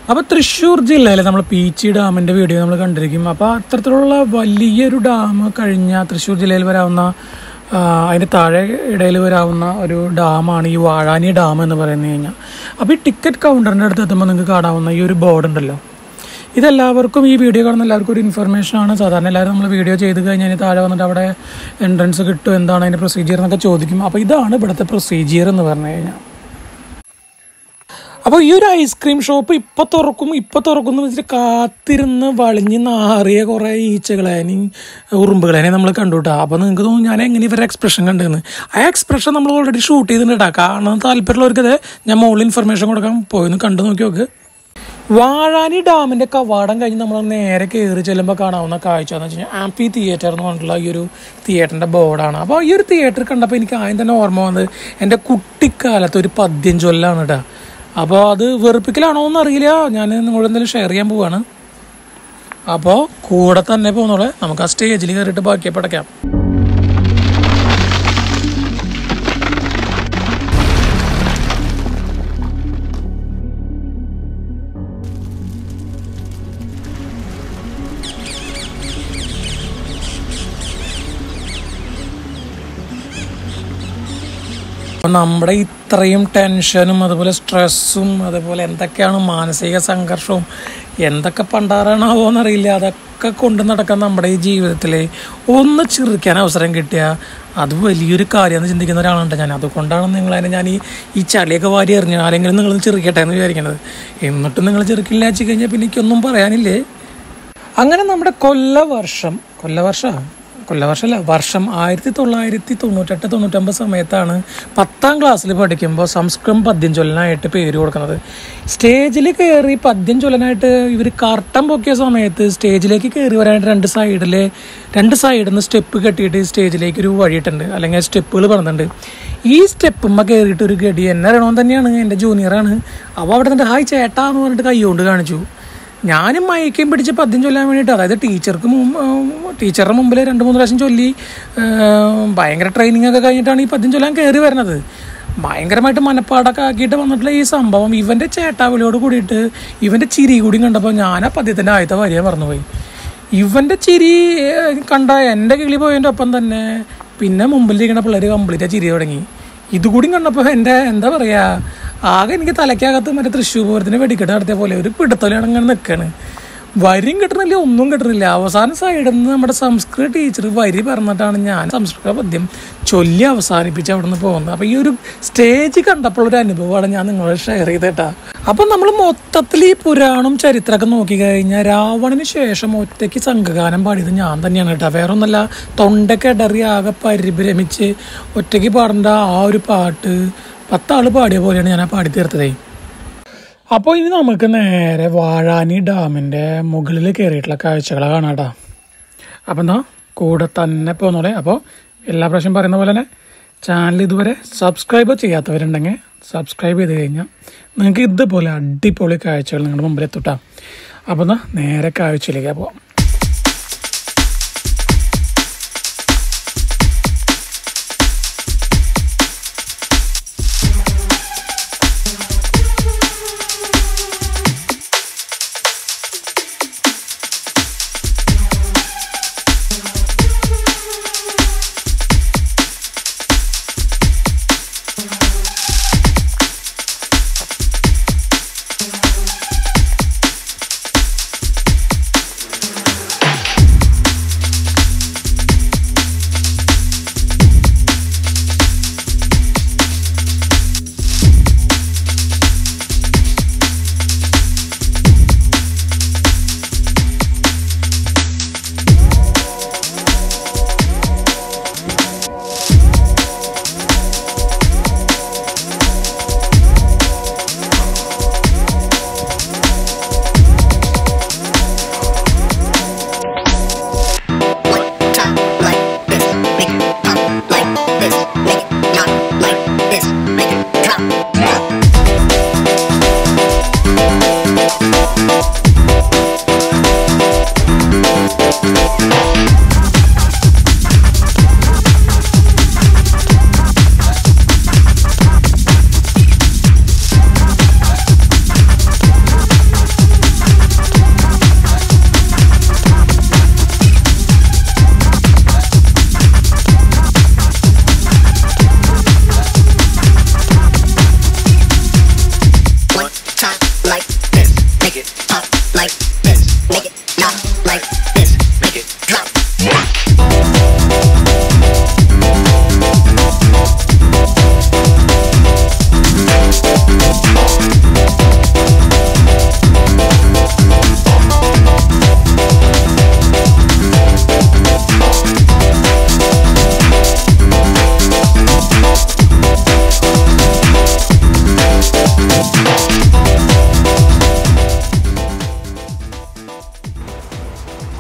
അപ്പോൾ തൃശ്ശൂർ ജില്ലയിലെ നമ്മൾ പീച്ചി ഡാമിൻ്റെ വീഡിയോ നമ്മൾ കണ്ടിരിക്കും അപ്പോൾ അത്തരത്തിലുള്ള വലിയൊരു ഡാം കഴിഞ്ഞ തൃശ്ശൂർ ജില്ലയിൽ വരാവുന്ന ആ, അതിൻ്റെ താഴെ ഇടയിൽ വരാവുന്ന ഒരു ഡാമാണ് ഈ വാഴാനി ഡാം എന്ന് പറയുന്നത് കഴിഞ്ഞാൽ അപ്പോൾ ഈ ടിക്കറ്റ് കൗണ്ടറിൻ്റെ അടുത്ത് എത്തുമ്പോൾ നിങ്ങൾക്ക് കാണാവുന്ന ഈ ഒരു ബോർഡ് ഉണ്ടല്ലോ ഇതെല്ലാവർക്കും ഈ വീഡിയോ കാണുന്ന എല്ലാവർക്കും ഒരു ഇൻഫർമേഷൻ ആണ് സാധാരണ എല്ലാവരും നമ്മൾ വീഡിയോ ചെയ്ത് കഴിഞ്ഞാൽ ഇനി താഴെ വന്നിട്ട് അവിടെ എൻട്രൻസ് കിട്ടും എന്താണ് അതിൻ്റെ പ്രൊസീജിയർ എന്നൊക്കെ ചോദിക്കും അപ്പോൾ ഇതാണ് ഇവിടുത്തെ പ്രൊസീജിയർ എന്ന് പറഞ്ഞു കഴിഞ്ഞാൽ അപ്പോൾ ഈ ഒരു ഐസ്ക്രീം ഷോപ്പ് ഇപ്പൊ തുറക്കും ഇപ്പൊ തുറക്കും എന്ന് വെച്ചിട്ട് കാത്തിരുന്ന് വളിഞ്ഞ് നാറിയ കുറേ ഈച്ചകളേനെയും ഉറുമ്പുകളേനെ നമ്മൾ കണ്ടുട്ടാ അപ്പോൾ നിങ്ങൾക്ക് തോന്നും ഞാൻ എങ്ങനെ ഇവരുടെ എക്സ്പ്രഷൻ കണ്ടെന്ന് ആ എക്സ്പ്രഷൻ നമ്മൾ ഓൾറെഡി ഷൂട്ട് ചെയ്തിട്ടുണ്ടാ കാണാൻ താല്പര്യമുള്ളവർക്ക് ഇത് ഞാൻ മുകളിൽ ഇൻഫർമേഷൻ കൊടുക്കാൻ പോയിന്ന് കണ്ടു നോക്കി നോക്ക് വാഴാനി ഡാമിന്റെ കവാടം കഴിഞ്ഞ് നമ്മൾ നേരെ കയറി ചെല്ലുമ്പോൾ കാണാവുന്ന കാഴ്ച എന്ന് വെച്ച് കഴിഞ്ഞാൽ ആംപി തിയേറ്റർ എന്ന് പറഞ്ഞിട്ടുള്ള ഈ ഒരു തിയേറ്ററിന്റെ ബോർഡാണ് അപ്പോൾ ഈ ഒരു തിയേറ്റർ കണ്ടപ്പോൾ എനിക്ക് ആദ്യം തന്നെ ഓർമ്മ വന്നത് എൻ്റെ കുട്ടിക്കാലത്ത് ഒരു പദ്യം ചൊല്ലാണ് കേട്ടോ അപ്പോൾ അത് വെറുപ്പിക്കലാണോ എന്ന് അറിയില്ല ഞാൻ നിങ്ങളോട് എന്തെങ്കിലും ഷെയർ ചെയ്യാൻ പോവാണ് അപ്പോൾ കൂടെ തന്നെ പോകുന്നോളെ നമുക്ക് ആ സ്റ്റേജിൽ കയറിയിട്ട് ബാക്കിയെ പടയ്ക്കാം അപ്പം നമ്മുടെ ഇത്രയും ടെൻഷനും അതുപോലെ സ്ട്രെസ്സും അതുപോലെ എന്തൊക്കെയാണ് മാനസിക സംഘർഷവും എന്തൊക്കെ പണ്ടാറാണാവോ എന്നറിയില്ല അതൊക്കെ കൊണ്ട് നടക്കാൻ നമ്മുടെ ഈ ജീവിതത്തിൽ ഒന്ന് ചിരിക്കാൻ അവസരം കിട്ടിയാൽ അത് വലിയൊരു കാര്യമെന്ന് ചിന്തിക്കുന്ന ഒരാളുണ്ട് ഞാൻ അതുകൊണ്ടാണ് നിങ്ങളതിനെ ഞാൻ ഈ ഈ ചളിയൊക്കെ വാരി എറിഞ്ഞു ആരെങ്കിലും നിങ്ങൾ ചിരിക്കട്ടെ എന്ന് വിചാരിക്കുന്നത് എന്നിട്ടും നിങ്ങൾ ചെറുക്കില്ല വെച്ച് കഴിഞ്ഞാൽ പിന്നെ എനിക്കൊന്നും പറയാനില്ലേ അങ്ങനെ നമ്മുടെ കൊല്ലവർഷം കൊല്ലവർഷം കൊല്ലവർഷമല്ല വർഷം ആയിരത്തി തൊള്ളായിരത്തി തൊണ്ണൂറ്റെട്ട് തൊണ്ണൂറ്റൊമ്പത് സമയത്താണ് പത്താം ക്ലാസ്സിൽ പഠിക്കുമ്പോൾ സംസ്കൃതം പദ്യം ചൊല്ലനായിട്ട് പേര് കൊടുക്കുന്നത് സ്റ്റേജിൽ കയറി പദ്യം ചൊല്ലനായിട്ട് ഇവർ കർട്ടൻ പൊക്കിയ സമയത്ത് സ്റ്റേജിലേക്ക് കയറി വരാനായിട്ട് രണ്ട് സൈഡിൽ രണ്ട് സൈഡിൽ നിന്ന് സ്റ്റെപ്പ് കെട്ടിയിട്ട് സ്റ്റേജിലേക്ക് ഒരു വഴിയിട്ടുണ്ട് അല്ലെങ്കിൽ സ്റ്റെപ്പുകൾ പറഞ്ഞിട്ടുണ്ട് ഈ സ്റ്റെപ്പുമ്മ കയറിയിട്ട് ഒരു ഗഡി എന്നെ അറിയണമെന്ന് തന്നെയാണ് എൻ്റെ ജൂനിയറാണ് അപ്പോൾ അവിടെ നിന്ന് ഹായ് ചേട്ടാ എന്ന് പറഞ്ഞിട്ട് കൈ കൊണ്ട് കാണിച്ചു ഞാനും മയക്കും പിടിച്ച് പദ്യം ചൊല്ലാൻ വേണ്ടിയിട്ട് അതായത് ടീച്ചർക്ക് മുമ്പ് ടീച്ചറുടെ മുമ്പിൽ രണ്ട് മൂന്ന് പ്രാവശ്യം ചൊല്ലി ഏഹ്, ഭയങ്കര ട്രെയിനിങ് ഒക്കെ കഴിഞ്ഞിട്ടാണ് ഈ പദ്യം ചൊല്ലാൻ കയറി വരുന്നത് ഭയങ്കരമായിട്ട് മനപ്പാടൊക്കെ ആക്കിയിട്ട് വന്നിട്ടുള്ള ഈ സംഭവം ഇവൻ്റെ ചേട്ടാവിളിയോട് കൂടിയിട്ട് ഇവൻ്റെ ചിരി കൂടി കണ്ടപ്പോൾ ഞാൻ ആ പദ്യത്തിൻ്റെ ആദ്യത്തെ വരിയ മറന്നുപോയി ഇവൻ്റെ ചിരി ഏഹ്, കണ്ട എൻ്റെ കിളി പോയതിൻ്റെ ഒപ്പം തന്നെ പിന്നെ മുമ്പിലിരിക്കുന്ന പിള്ളേർ കംപ്ലീറ്റ് ചിരി തുടങ്ങി ഇതുകൂടി കണ്ടപ്പോൾ എൻ്റെ എന്താ പറയുക ആകെ എനിക്ക് തലയ്ക്കകത്ത് മറ്റേ തൃശ്ശൂർ പൂരത്തിന് വെടിക്കെട്ട് നടത്തിയ പോലെ ഒരു പിടുത്തലാണ് അങ്ങനെ നിൽക്കുകയാണ് വരിയും കിട്ടണില്ല ഒന്നും കിട്ടണില്ല അവസാന സൈഡിൽ നിന്ന് നമ്മുടെ സംസ്കൃത ടീച്ചർ വരി പറഞ്ഞിട്ടാണ് ഞാൻ സംസ്കൃത പദ്യം ചൊല്ലി അവസാനിപ്പിച്ച് അവിടെ നിന്ന് പോകുന്നത് അപ്പോൾ ഈ ഒരു സ്റ്റേജ് കണ്ടപ്പോൾ ഒരു അനുഭവമാണ് ഞാൻ നിങ്ങളോട് ഷെയർ ചെയ്തേട്ടാ അപ്പം നമ്മൾ മൊത്തത്തിൽ ഈ പുരാണം ചരിത്രമൊക്കെ നോക്കിക്കഴിഞ്ഞാൽ രാവണന് ശേഷം ഒറ്റയ്ക്ക് സംഘഗാനം പാടിയത് ഞാൻ തന്നെയാണ് കേട്ടോ വേറെ ഒന്നല്ല തൊണ്ടൊക്കെ ഇടറി ആകെ പരിഭ്രമിച്ച് ഒറ്റയ്ക്ക് പാടേണ്ട ആ ഒരു പാട്ട് പത്താള് പാടിയ പോലെയാണ് ഞാൻ ആ പാടി തീർത്തതേ അപ്പോൾ ഇനി നമുക്ക് നേരെ വാഴാനി ഡാമിൻ്റെ മുകളിൽ കയറിയിട്ടുള്ള കാഴ്ചകളെ കാണാട്ടാ അപ്പം എന്താ കൂടെ തന്നെ പോന്നോളെ അപ്പോൾ എല്ലാ പ്രാവശ്യം പറയുന്ന പോലെ തന്നെ ചാനൽ ഇതുവരെ സബ്സ്ക്രൈബ് ചെയ്യാത്തവരുണ്ടെങ്കിൽ സബ്സ്ക്രൈബ് ചെയ്ത് കഴിഞ്ഞാൽ നിങ്ങൾക്ക് ഇതുപോലെ അടിപൊളി കാഴ്ചകൾ നിങ്ങളുടെ മുമ്പിൽ എത്തൂട്ടാ അപ്പോൾ എന്നാ നേരെ കാഴ്ചയിലേക്ക് പോവാം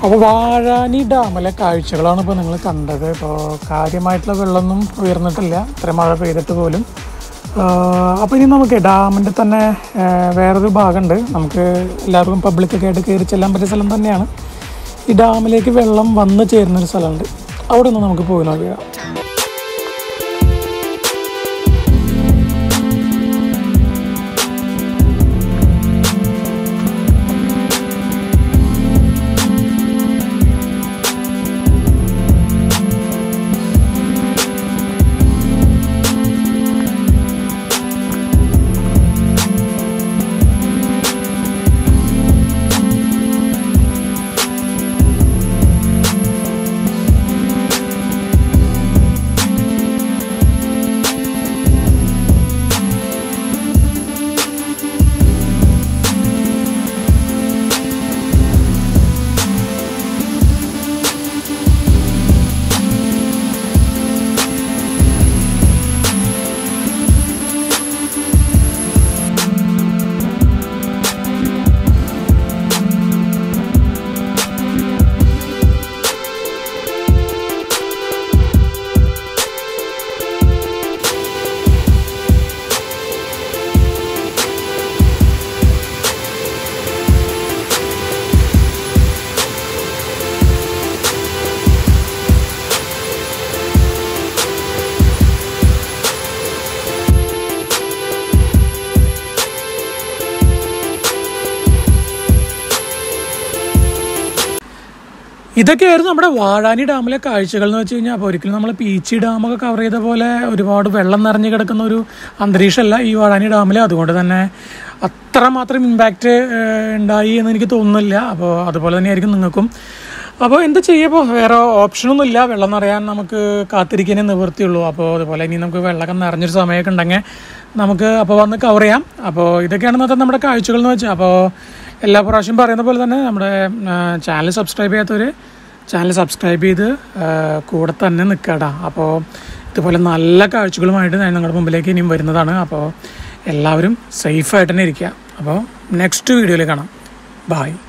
അപ്പോൾ വാഴാനി ഡാമിലെ കാഴ്ചകളാണ് ഇപ്പോൾ നിങ്ങൾ കണ്ടത് ഇപ്പോൾ കാര്യമായിട്ടുള്ള വെള്ളമൊന്നും ഉയർന്നിട്ടില്ല ഇത്ര മഴ പെയ്തിട്ട് പോലും അപ്പോൾ ഇനി നമുക്ക് ഡാമിൻ്റെ തന്നെ ആ, വേറൊരു ഭാഗമുണ്ട് നമുക്ക് എല്ലാവർക്കും പബ്ലിക്കൊക്കെ ആയിട്ട് കയറി ചെല്ലാൻ പറ്റിയ സ്ഥലം തന്നെയാണ് ഈ ഡാമിലേക്ക് വെള്ളം വന്ന് ചേരുന്നൊരു സ്ഥലമുണ്ട് അവിടെ നിന്ന് നമുക്ക് പോയി നോക്കുക ഇതൊക്കെയായിരുന്നു നമ്മുടെ വാഴാനി ഡാമിലെ കാഴ്ചകൾ എന്ന് വെച്ച് കഴിഞ്ഞാൽ അപ്പോൾ ഒരിക്കലും നമ്മൾ പീച്ചി ഡാമൊക്കെ കവർ ചെയ്ത പോലെ ഒരുപാട് വെള്ളം നിറഞ്ഞു കിടക്കുന്ന ഒരു അന്തരീക്ഷമല്ല ഈ വാഴാനി ഡാമിൽ അതുകൊണ്ട് തന്നെ അത്രമാത്രം ഇമ്പാക്റ്റ് ഉണ്ടായി എന്ന് എനിക്ക് തോന്നുന്നില്ല അപ്പോൾ അതുപോലെ തന്നെയായിരിക്കും നിങ്ങൾക്കും അപ്പോൾ എന്താ ചെയ്യുമ്പോൾ വേറെ ഓപ്ഷനൊന്നുമില്ല വെള്ളം നിറയാൻ നമുക്ക് കാത്തിരിക്കാനേ നിവൃത്തിയുള്ളൂ അപ്പോൾ അതുപോലെ ഇനി നമുക്ക് വെള്ളമൊക്കെ നിറഞ്ഞൊരു സമയമൊക്കെ ഉണ്ടെങ്കിൽ നമുക്ക് അപ്പോൾ വന്ന് കവർ ചെയ്യാം അപ്പോൾ ഇതൊക്കെയാണ് ഇന്നത്തെ നമ്മുടെ കാഴ്ചകൾ എന്ന് വെച്ചാൽ അപ്പോൾ എല്ലാ പ്രാവശ്യം പറയുന്ന പോലെ തന്നെ നമ്മുടെ ചാനൽ സബ്സ്ക്രൈബ് ചെയ്യാത്തവർ ചാനൽ സബ്സ്ക്രൈബ് ചെയ്ത് ആ, കൂടെ തന്നെ നിൽക്കടാ അപ്പോൾ ഇതുപോലെ നല്ല കാഴ്ചകളുമായിട്ട് ഞാൻ നിങ്ങളുടെ മുമ്പിലേക്ക് ഇനിയും വരുന്നതാണ് അപ്പോൾ എല്ലാവരും സേഫായിട്ട് തന്നെ ഇരിക്കുക അപ്പോൾ നെക്സ്റ്റ് വീഡിയോയിൽ കാണാം ബായ്